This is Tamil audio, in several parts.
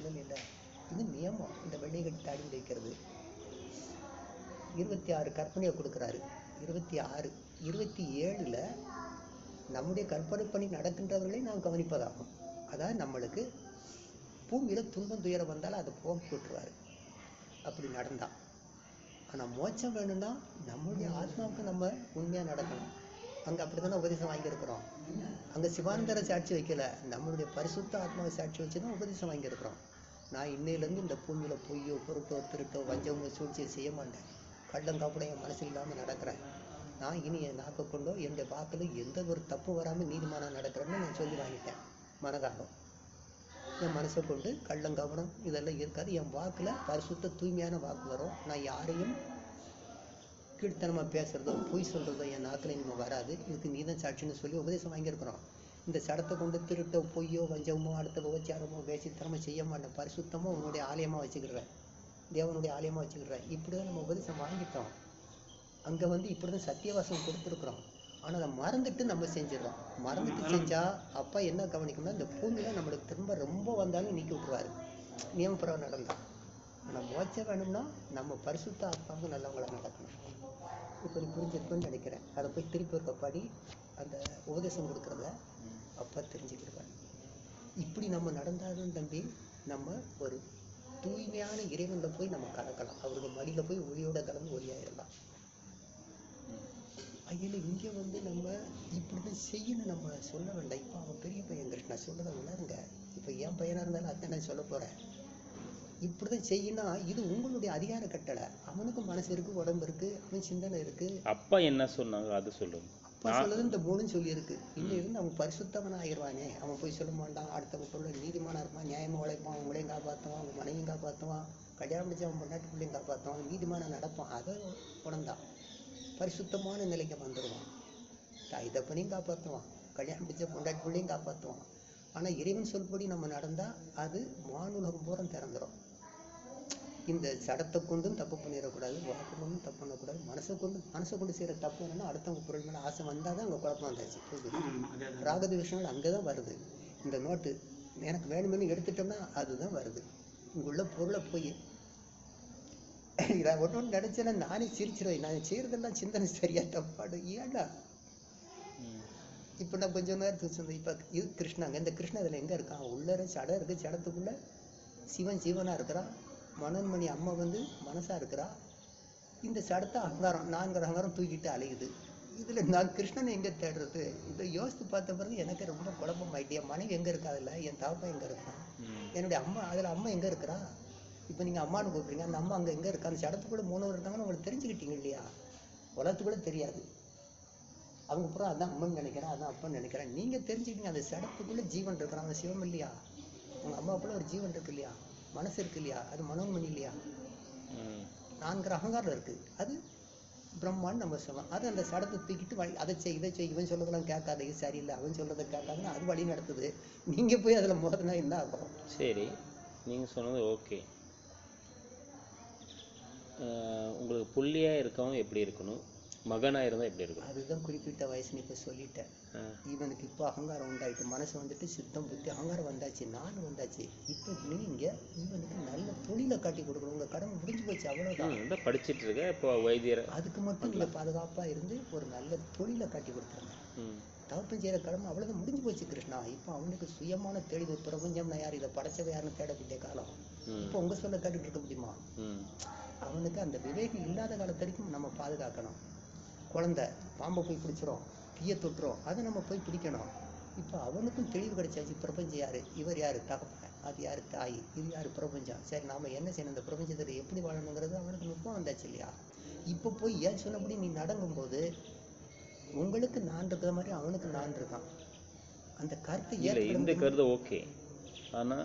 சொல்லல இல்லை இது நியமம் இந்த வெள்ளை கட்டி தாடி வைக்கிறது இருபத்தி ஆறு கற்பனையை கொடுக்குறாரு இருபத்தி ஆறு இருபத்தி ஏழில் நம்முடைய கற்பனை பணி நடக்கின்றவர்களை நாம் கவனிப்பதாகும் அதாவது நம்மளுக்கு பூமியில் துன்பம் துயரம் வந்தாலும் அதை போக்கி விட்டுருவாரு அப்படி நடந்தா ஆனால் மோட்சம் வேணும்னா நம்மளுடைய ஆத்மாவுக்கு நம்ம உண்மையாக நடக்கணும் அங்கே அப்படி தானே உபதேசம் வாங்கியிருக்கிறோம் அங்கே சிவானந்தர சாட்சி வைக்கல நம்மளுடைய பரிசுத்த ஆத்மாவை சாட்சி வச்சு தான் உபதேசம் வாங்கியிருக்கிறோம் நான் இன்னையிலேருந்து இந்த பூமியில் பொய்யோ பொருட்டோ திருட்டோ வஞ்சமோ சூழ்ச்சியை செய்ய மாட்டேன் கள்ளங்காப்படம் என் மனசு இல்லாமல் நடக்கிறேன் நான் இனி என் நாக்கை கொண்டோ என்னுடைய வாக்கில் எந்த ஒரு தப்பு வராமல் நீதிமானம் நடக்கிறேன்னு நான் சொல்லி வாங்கிட்டேன் மனதாகம் என் மனசை கொண்டு கள்ளங்கவனம் இதெல்லாம் இருக்காது என் வாக்கில் பரிசுத்த தூய்மையான வாக்கு வரும் நான் யாரையும் கீழ்த்தனமாக பேசுறதோ பொய் சொல்றதோ என் நாக்கில் இனிமேல் வராது இதுக்கு நீ தான் சாட்சின்னு சொல்லி உபதேசம் வாங்கியிருக்கிறோம் இந்த சடத்தை கொண்டு திருட்டோ பொய்யோ வஞ்சமோ அடுத்த விபச்சாரமோ வேசித்தனமோ செய்ய மாட்டேன் பரிசுத்தமாக உன்னுடைய ஆலயமாக வச்சுக்கிறேன் தேவனுடைய ஆலயமாக வச்சுக்கிறேன் இப்படி தான் நம்ம உபதேசம் வாங்கிட்டோம் அங்கே வந்து இப்படி தான் சத்தியவாசம் கொடுத்துருக்குறோம் ஆனால் அதை மறந்துட்டு நம்ம செஞ்சிடறோம் மறந்துட்டு செஞ்சா அப்பா என்ன கவனிக்கணும்னா இந்த பூமியில நம்மளுக்கு திரும்ப ரொம்ப வந்தாலும் நீக்கி விட்டுருவாரு நியமப்பிரகாரம் நடந்தா ஆனால் மோட்சம் வேணும்னா நம்ம பரிசுத்த ஆத்மாவுக்கு நல்லவங்களா நடக்கணும் இப்போ நீ புரிஞ்சிருக்குன்னு நினைக்கிறேன் அதை போய் திருப்பி இருக்க படி அந்த உபதேசம் கொடுக்குறத அப்பா தெரிஞ்சுக்கிடுவார் இப்படி நம்ம நடந்தாலும் தம்பி நம்ம ஒரு தூய்மையான இறைவன்ல போய் நம்ம கலக்கலாம் அவருக்கு மடியில போய் ஒளியோட கலந்து ஒளியாயிடலாம் ஐயில இங்க வந்து நம்ம இப்படிதான் செய்யணும் நம்ம சொல்ல வேண்டாம் இப்போ அவன் பெரிய பையன் கிருஷ்ணா சொல்றதை உணருங்க இப்போ என் பையனா இருந்தாலும் அதான் நான் சொல்ல போறேன் இப்படிதான் செய்யணும் இது உங்களுடைய அதிகார கட்டளை அவனுக்கும் மனசு இருக்கு உடம்பு இருக்கு அவன் சிந்தனை இருக்கு அப்பா என்ன சொன்னாங்க அது சொல்லுங்க அப்பா சொல்றது இந்த மூணும் சொல்லி இருக்கு இன்னும் இருந்து அவன் பரிசுத்தவனா ஆயிடுவானே அவன் போய் சொல்ல மாட்டான் அடுத்தவங்க பொருள் நீதிமானா இருப்பான் நியாயமா உழைப்பான் அவங்களையும் காப்பாற்றுவான் அவங்க மனைவியும் காப்பாற்றுவான் கல்யாணம் முடிச்சு அவன் பொண்டாட்டி பிள்ளையும் காப்பாற்றுவான் நீதிமானா நடப்பான் அதை உணர்ந்தான் பரிசுத்தமான நிலைக்கு வந்துடுவான் தாய் தப்பனையும் காப்பாற்றுவான் கல்யாணம் முடிச்ச பொண்டாட்டி பிள்ளையும் காப்பாற்றுவான் ஆனா இறைவன் சொல்படி நம்ம நடந்தா அது வானுலகம் பூரம் திறந்துரும் இந்த சடத்தை கொண்டும் தப்பு பண்ணிடக்கூடாது வாக்கு கொண்டும் தப்பு பண்ணக்கூடாது மனசை கொண்டு மனசை கொண்டு செய்யற தப்பு என்னன்னா அடுத்தவங்க பொருள் மேல ஆசை வந்தாதான் அங்க குழப்பம் வந்தாச்சு புரியுது ராகத விஷயங்கள் அங்கதான் வருது இந்த நோட்டு எனக்கு வேணுமென்னு எடுத்துட்டோம்னா அதுதான் வருது இங்குள்ள பொருளை போய் நான் ஒன்று ஒன்று நினைச்சேன்னா நானே சிரிச்சிருவேன் நான் செய்யறதெல்லாம் சிந்தனை சரியா தப்பாடு ஏன்டா ம். இப்போ நான் கொஞ்சம் நேரத்துக்கு சொன்னேன் இப்போ இது கிருஷ்ணாங்க இந்த கிருஷ்ணன் இதில் எங்கே இருக்கான் உள்ளர சடம் இருக்கு சடத்துக்குள்ள சிவன் ஜீவனா இருக்கிறான் மனோன்மணி அம்மா வந்து மனசா இருக்கிறா இந்த சடத்தை அகங்காரம் நான்கு அகங்காரம் தூக்கிட்டு அலையுது இதுல நான் கிருஷ்ணனை எங்க தேடுறது இதை யோசித்து பார்த்த பிறகு எனக்கு ரொம்ப குழப்பம் ஆயிட்டு என் மனைவி எங்க இருக்கா அதுல என் தாப்பா எங்க இருக்கான் ம். என்னுடைய அம்மா அதுல அம்மா எங்க இருக்கிறா இப்போ நீங்க அம்மான்னு கூப்பிடுறீங்க அந்த அம்மா அங்க எங்க இருக்கா அந்த சடத்துக்குள்ள மூணு இருக்காங்கன்னு உங்களுக்கு தெரிஞ்சுக்கிட்டீங்க இல்லையா உலகத்துக்குள்ள தெரியாது அவங்க அப்புறம் அதான் அம்மன் நினைக்கிறேன் அதான் அப்பன் நினைக்கிறேன் நீங்க தெரிஞ்சுக்கிட்டீங்க அந்த சடத்துக்குள்ள ஜீவன் இருக்கிறான் அந்த சிவம் இல்லையா உங்க அம்மா போல ஒரு ஜீவன் இருக்கு இல்லையா மனசு இருக்கு இல்லையா அது மனோன்மணி இல்லையா ம். நான்கிற அகங்காரம் இருக்கு அது பிரம்மான்னு நம்ம சொல்லலாம் அது அந்த சடத்தை தூக்கிட்டு வழி அதை செய் இதை செய் இவன் சொல்றதெல்லாம் கேட்காத இது சரியில்லை அவன் சொல்றதை கேட்காதுன்னு அது வழி நடத்துது நீங்க போய் அதுல மோதினா என்ன ஆகும் சரி நீங்க சொன்னது ஓகே உங்களுக்கு புள்ளியா இருக்கவங்க எப்படி இருக்கணும் மகனா இருந்தா எப்படி இருக்கணும் அதுதான் குறிப்பிட்ட வயசுன்னு இப்ப சொல்லிட்டேன் ஆ. இவனுக்கு இப்போ அகங்காரம் உண்டாயிட்டு மனசு வந்துட்டு சித்தம் புத்தி அகங்காரம் வந்தாச்சு நான் வந்தாச்சு இப்போ நீங்க இவனுக்கு நல்ல தொழிலை காட்டி கொடுக்கணும் உங்க கடமை முடிஞ்சு போச்சு அவ்வளவுதான் ம், இந்த படிச்சிட்டு இருக்க இப்போ வைத்தியர் அதுக்கு மட்டும் நீங்க பாதுகாப்பா இருந்து ஒரு நல்ல தொழிலை காட்டி கொடுத்துருங்க ம் தகப்பன் செய்யற கடமை அவ்வளவுதான் முடிஞ்சு போச்சு கிருஷ்ணா இப்போ அவனுக்கு சுயமான தெளிவு பிரபஞ்சம்னா யார் இதை படைச்சவ யாருன்னு தேடக்கூடிய காலம் ம் இப்போ உங்க சொல்ல கேட்டுட்டு இருக்க முடியுமா ம் அவனுக்கு அந்த விவேகம் இல்லாத காலத்து வரைக்கும் நம்ம பாதுகாக்கணும் குழந்தை பாம்பை போய் பிடிச்சிரும் தீய தொட்டுரும் அதை நம்ம போய் பிடிக்கணும் இப்போ அவனுக்கும் தெளிவு கிடைச்சாச்சு பிரபஞ்சம் யாரு இவர் யாரு தகப்பன் அது யாரு தாய் இது யாரு பிரபஞ்சம் சரி நாம என்ன செய்யணும் இந்த பிரபஞ்சத்தில் எப்படி வாழணுங்கிறது அவனுக்கு நுட்பம் வந்தாச்சு இல்லையா இப்போ போய் ஏன் சொன்னபடி நீ நடங்கும்போது உங்களுக்கு நான் இருக்கிற மாதிரி அவனுக்கு நான் இருக்கான் அந்த கருத்தை இல்ல ஏற்றுக்கிட இந்த முடியுமா? கருத்து ஓகே ஆனா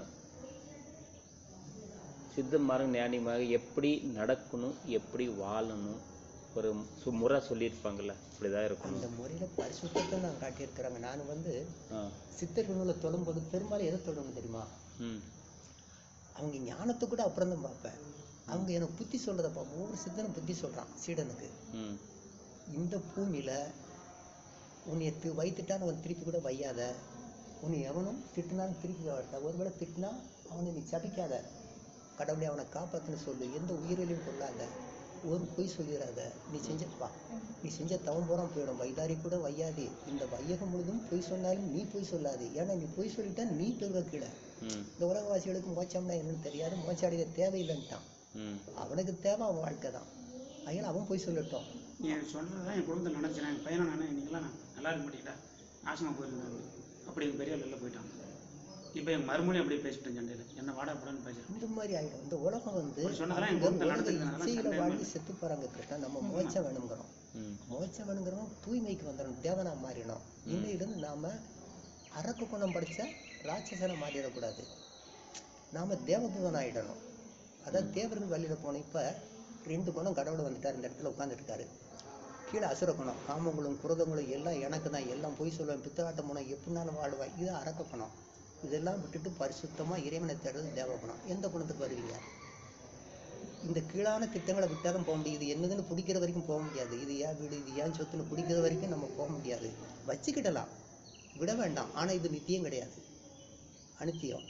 சித்த மார்க்க ஞானிமாக எப்படி நடக்கணும் எப்படி வாழணும் ஒரு சு- முறை சொல்லியிருப்பாங்கல்ல இப்படிதான் இருக்கணும் அந்த முறையில பரிசுத்தத்தை நான் காட்டியிருக்கிறாங்க நான் வந்து ஆ சித்தர்களை தொடும்போது பெரும்பாலும் எதை தொடணும் தெரியுமா ம் அவங்க ஞானத்தை கூட அப்புறம் தான் பார்ப்பேன் அவங்க எனக்கு புத்தி சொல்றத பார்ப்பேன் ஒவ்வொரு சித்தனும் புத்தி சொல்றான் சீடனுக்கு ம் இந்த பூமியில உன்னை தி வைத்துட்டான்னு அவன் திருப்பி கூட வையாத உன்னை எவனும் திட்டினாலும் திருப்பி வரட்ட ஒருவேளை திட்டினா அவனை நீ சபிக்காத கடவுளை அவனை காப்பாத்துன்னு சொல்லு எந்த உயிரிலையும் கொள்ளாத ஒரு பொய் சொல்லிடாத நீ செஞ்ச வா நீ செஞ்ச தவம் போறான் போயிடும் வைதாரி கூட வையாதே இந்த வையகம் முழுதும் பொய் சொன்னாலும் நீ பொய் சொல்லாதே ஏன்னா நீ பொய் சொல்லிட்டா நீ பெருக கீழே ம் இந்த உலகவாசிகளுக்கு மோட்சம்னா என்னன்னு தெரியாது மோட்சம் அடைய தேவையில்லைன்ட்டான் ம் அவனுக்கு தேவை அவன் வாழ்க்கை தான் அதனால அவன் போய் சொல்லட்டும் நீ சொல்கிறது தான் என் குடும்பத்தில் நடந்துச்சு என் பையனை நான் இன்னைக்கெல்லாம் நான் நல்லா இருக்க மாட்டேங்கிட்டா நாசமாக போயிருந்தேன் அப்படி எங்கள் பெரிய வெளில போயிட்டான் இப்போ என் மறுமொழியும் அப்படியே பேசிட்டேன் சண்டையில் என்ன வாடா போடான்னு பேசுகிறேன் இந்த மாதிரி ஆயிடும் இந்த உலகம் வந்து அப்படி சொன்னதெல்லாம் என் அவங்க குடும்பத்துல உலக நடந்ததுனால இச்சையில சண்டை வாழ்ந்து வந்தது. செத்து போறாங்க கிருஷ்ணா நம்ம மோட்சம் வேணுங்கிறோம் ம் மோட்சம் வேணுங்கிறோம் தூய்மைக்கு வந்துடணும் தேவனா மாறிடணும் இன்னையிலிருந்து நாம அரக்க குணம் படிச்ச ராட்சசனை மாறிடக்கூடாது நாம தேவதூதன் ஆயிடணும் அதாவது தேவர்கள் வழியில போன இப்ப ரெண்டு குணம் கடவுள் வந்துட்டார் இந்த இடத்துல உட்கார்ந்துட்டு இருக்காரு கீழே அசுர குணம் காமங்களும் குரதங்களும் எல்லாம் எனக்கு தான் எல்லாம் பொய் சொல்லுவேன் பித்தலாட்டம் குணம் எப்படினாலும் வாழ்வேன் இது அரக்க குணம் இதெல்லாம் விட்டுட்டு பரிசுத்தமா இறைவனை தேடுறது தேவ குணம் எந்த குணத்துக்கு வருவீங்க இந்த கீழான திட்டங்களை விட்டாலும் போக முடியாது என்னதுன்னு பிடிக்கிற வரைக்கும் போக முடியாது இது ஏன் வீடு இது ஏன் சொத்துன்னு பிடிக்கிற வரைக்கும் நம்ம போக முடியாது வச்சுக்கிடலாம் விட வேண்டாம் ஆனா இது நித்தியம் கிடையாது அனித்தியம்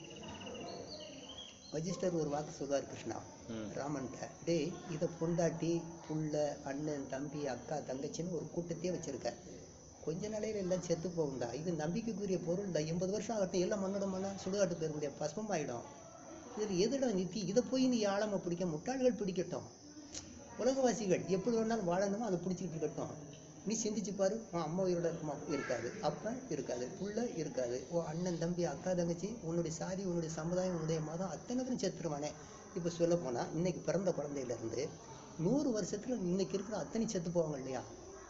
வஜிஸ்டர் ஒரு வாக்கு சொல்வார் கிருஷ்ணா ம் ராமன்ட்ட டேய் இதை பொண்டாட்டி புள்ள அண்ணன் தம்பி அக்கா தங்கச்சின்னு ஒரு கூட்டத்தையே வச்சிருக்க கொஞ்ச நாளையில எல்லாம் செத்து போகும்டா இது நம்பிக்கைக்குரிய பொருள்டா எண்பது வருஷம் ஆகட்டும் எல்லாம் மண்ணோட மண்ணா சுடுகாட்டு போயிட முடியாது பசுமாயிடும் இதில் எதுடா நித்தி இதை போய் நீ ஆழமா பிடிக்க முட்டாள்கள் பிடிக்கட்டும் உலகவாசிகள் எப்படி வேணாலும் வாழணுமோ அதை பிடிச்சிக்கிட்டு இருக்கட்டும் நீ சிந்திச்சு பாரு உன் அம்மா உயிரோட இருக்குமா இருக்காது அப்பா இருக்காது புள்ள இருக்காது உன் அண்ணன் தம்பி அக்கா தங்கச்சி உன்னுடைய சாதி உன்னுடைய சமுதாயம் உன்னுடைய மதம் அத்தனை பேரும் செத்துருவானே இப்போ சொல்ல போனா இன்னைக்கு பிறந்த குழந்தையில இருந்து நூறு வருஷத்துல இன்னைக்கு இருக்கிற அத்தனை செத்து போவாங்க இல்லையா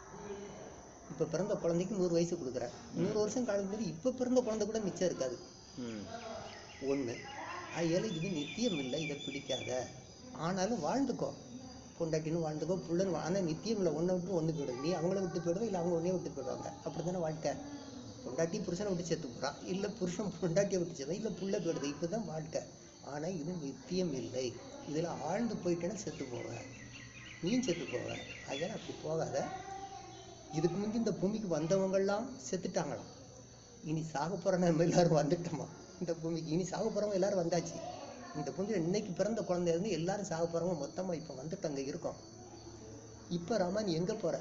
இப்ப பிறந்த குழந்தைக்கு நூறு வயசு கொடுக்குற நூறு வருஷம் கழிஞ்சு இப்ப பிறந்த குழந்தை கூட மிச்சம் இருக்காது ம் ஒண்ணு அதனால இது நித்தியம் இல்லை இதை பிடிக்காத ஆனாலும் வாழ்ந்துக்கோ பொண்டாட்டின்னு வாழ்ந்துக்கோ புள்ளன்னு வா- ஆனா நித்தியம் இல்லை ஒன்றை விட்டு ஒண்ணு போயிடும் நீ அவங்கள விட்டு போயிடுவ இல்லை அவங்க ஒன்னே விட்டு போயிடுவாங்க அப்படித்தானே வாழ்க்கை பொண்டாட்டி புருஷனை விட்டு செத்து போறான் இல்ல புருஷன் பொண்டாட்டியை விட்டு செத்து இல்ல புள்ள போயிடுது இப்பதான் வாழ்க்கை ஆனா இது நித்தியம் இல்லை இதுல ஆழ்ந்து போயிட்டேன்னா செத்து போவேன் நீயும் செத்து போவ அதனால அப்படி போகாத இதுக்கு முந்தி இந்த பூமிக்கு வந்தவங்கெல்லாம் செத்துட்டாங்களாம் இனி சாக போற நம்ம எல்லாரும் வந்துட்டோமா இந்த பூமிக்கு இனி சாக போறவங்க எல்லாரும் வந்தாச்சு இந்த பூமியில இன்னைக்கு பிறந்த குழந்தைய இருந்து எல்லாரும் சாக போறவங்க மொத்தமா இப்ப வந்துட்டு அங்க இருக்கோம் இப்ப ராமா நீ எங்க போற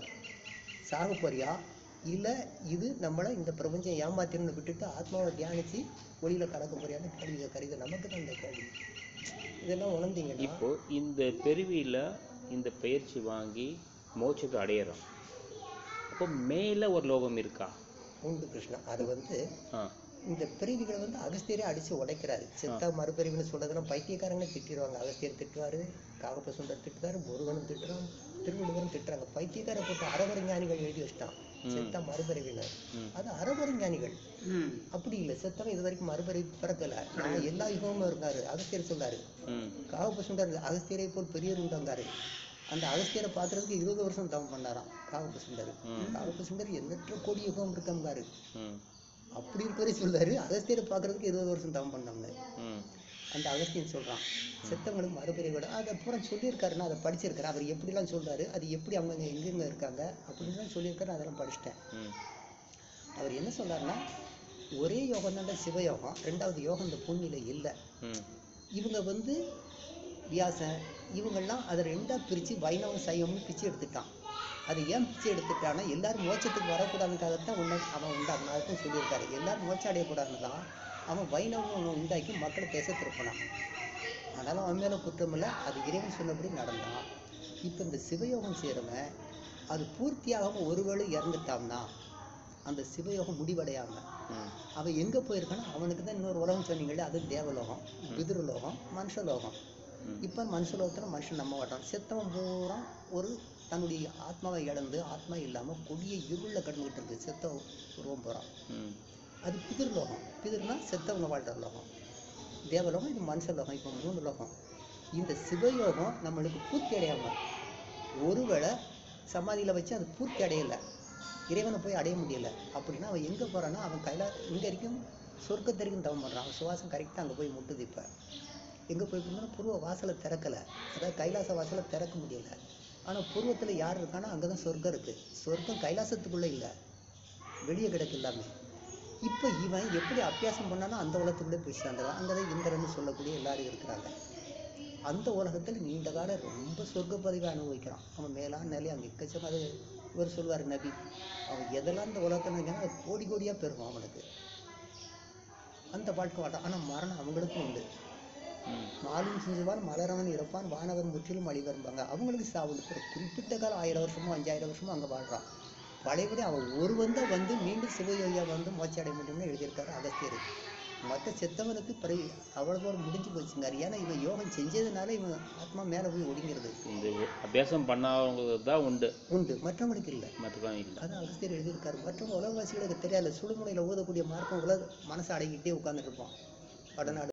சாக போறியா இல்ல இது நம்மள இந்த பிரபஞ்சம் ஏமாத்திருந்து விட்டுட்டு ஆத்மாவை தியானிச்சு ஒளியில கலக்க போறியான்னு கேள்வி கேட்கறது நமக்கு தான் இந்த கேள்வி இதெல்லாம் உணர்ந்தீங்கன்னா இப்போ இந்த பெருவியில இந்த பயிற்சி வாங்கி மோட்சத்தை அடையிறோம் அப்போ மேல ஒரு லோகம் இருக்கா உண்டு கிருஷ்ணா அது வந்து ஆ இந்த பிரிவுகளை வந்து அகஸ்தியரே அடிச்சு உடைக்கிறாரு செத்தா மறுபிரிவுன்னு சொல்றதெல்லாம் பைத்தியக்காரங்க திட்டிடுவாங்க அகஸ்தியர் திட்டுவாரு காகப்ப சுந்தர் திட்டுறாரு முருகனும் திட்டுறான் திருவள்ளுவரும் திட்டுறாங்க பைத்தியக்கார போட்டு அறவரை ஞானிகள் எழுதி வச்சிட்டான் செத்தா மறுபிரிவினர் ம். அது அறவரை ஞானிகள் ம் அப்படி இல்லை செத்தவன் இது வரைக்கும் மறுபிறவி பிறக்கல நான் எல்லா யுகமும் இருக்காரு அகஸ்தியர் சொல்றாரு ம் காகப்ப சுந்தர் அகஸ்தியரை போல் பெரியவர் உண்டாங்காரு அந்த அகஸ்தியரை பார்க்கறதுக்கு இருபது வருஷம் தவம் பண்ணாராம் காகப்ப சுந்தர் ம். காகப்ப சுந்தர் எண்ணற்ற கோடி யுகம் இருக்காரு ம் அப்படி இருக்கவரே சொல்றாரு அகஸ்தியரை பார்க்கறதுக்கு இருபது வருஷம் தவம் பண்ணோம்னு ம் அந்த அகஸ்தியன் சொல்றான் செத்தவங்களுக்கு மறுபிறவியோட அதை பூரா சொல்லியிருக்காருன்னா அதை படிச்சிருக்கிறேன் அவர் எப்படிலாம் சொல்றாரு அது எப்படி அவங்க எங்கெங்க இருக்காங்க அப்படின்லாம் சொல்லியிருக்காரு அதெல்லாம் படிச்சிட்டேன் ம் அவர் என்ன சொல்றாருன்னா ஒரே யோகம் தான் சிவயோகம் ரெண்டாவது யோகம் இந்த பூமியில இல்லை ம் இவங்க வந்து வியாசன் இவங்கெல்லாம் அதை ரெண்டா பிரிச்சு வைணவம் சைவம்னு பிச்சு எடுத்துட்டான் அது ஏன் பிச்சு எடுத்துட்டான்னா எல்லாரும் மோட்சத்துக்கு வரக்கூடாதுக்காகத்தான் உன்னை அவன் உண்டாக்கணும் அதைத்தான் சொல்லியிருக்காரு எல்லாரும் மோட்சம் அடையக்கூடாதுன்னு தான் அவன் வைணவம் அவன் உண்டாக்கி மக்களை பேச திருப்பினான் ஆனாலும் அவன் மேல குற்றம் இல்லை அது இறைவன் சொன்னபடி நடந்தான் இப்போ இந்த சிவயோகம் செய்கிறவன் அது பூர்த்தியாகாம ஒருவேளை இறந்துட்டான்னா அந்த சிவயோகம் முடிவடையாம ம் அவன் எங்க போயிருக்கானா அவனுக்கு தான் இன்னொரு உலகம் சொன்னீங்களே அது தேவலோகம் பிதிருலோகம் மனுஷலோகம் ம். இப்ப மனுஷலோகத்துல மனுஷன் நம்ம மாட்டான் செத்தவன் பூரா ஒரு தன்னுடைய ஆத்மாவை இழந்து ஆத்மா இல்லாம கொடிய இருள கடந்துகிட்டு இருக்கு செத்த உருவம் போறான் ம் அது பிதிர்லோகம் பிதிர்னா செத்தவங்க வாழ்ற லோகம் தேவலோகம் இது மனுஷலோகம் இப்போ மூணு லோகம் இந்த சிவயோகம் நம்மளுக்கு பூர்த்தி அடையாம ஒருவேளை சமாதியில வச்சு அது பூர்த்தி அடையல இறைவனை போய் அடைய முடியல அப்படின்னா அவன் எங்க போறான்னா அவன் கையில இங்க வரைக்கும் சொர்க்கத்து வரைக்கும் தவம் பண்றான் அவன் சுவாசம் கரெக்டா அங்க போய் முட்டுது இப்ப எங்க போய் போனா பூர்வ வாசலை திறக்கல அதாவது கைலாச வாசலை திறக்க முடியல ஆனா பூர்வத்துல யார் இருக்கானா அங்கதான் சொர்க்கம் இருக்கு சொர்க்கம் கைலாசத்துக்குள்ள இல்ல வெளியே கிடக்கு எல்லாமே இப்போ இவன் எப்படி அபியாசம் பண்ணானோ அந்த உலகத்துக்குள்ளே போய் சேர்ந்துடுறான் அங்கே தான் இந்திரன்னு சொல்லக்கூடிய எல்லாரும் இருக்கிறாங்க அந்த உலகத்தில் நீண்ட காலம் ரொம்ப சொர்க்க பதவி அனுபவிக்கிறான் அவன் மேலான நிலை அங்கே எக்கச்சக்கம் அது இவர் சொல்வார் நபி அவன் எதெல்லாம் இந்த உலகத்தில் நினைக்கிறானோ அது கோடி கோடியாக பெருகும் அவனுக்கு அந்த வாழ்க்கை வாழ்றான் ஆனால் மரணம் அவங்களுக்கும் உண்டு ம். மாலும் செஞ்சுவான் மலரவன் இறப்பான் வானவன் முற்றிலும் அழிவரும்பாங்க அவங்களுக்கு சாவு ஒரு குறிப்பிட்ட காலம் ஆயிரம் வருஷமோ அஞ்சாயிரம் வருஷமோ அங்கே வாழ்றான் பழையபடி அவன் ஒருவன் தான் வந்து மீண்டும் சிவயோகியா வந்து மோட்சம் அடைய முடியும்னு எழுதியிருக்காரு அகஸ்தியர் மற்ற செத்தவனுக்கு பிறகு அவ்வளவு தூரம் முடிஞ்சு போச்சுங்காரு ஏன்னா இவன் யோகம் செஞ்சதுனால இவன் ஆத்மா மேலே போய் ஒடுங்கிறது இந்த அபியாசம் பண்ணாதவங்களுக்கு தான் உண்டு உண்டு மற்றவங்களுக்கு இல்லை மற்றவங்க இல்லை அதான் அகஸ்தியர் எழுதியிருக்காரு மற்றவங்க உலகவாசிகளுக்கு தெரியாது சுடுமுனையில் ஊதக்கூடிய மார்க்கம் உலக மனசை அடங்கிட்டே உட்கார்ந்துட்டு இருப்பான் வடநாடு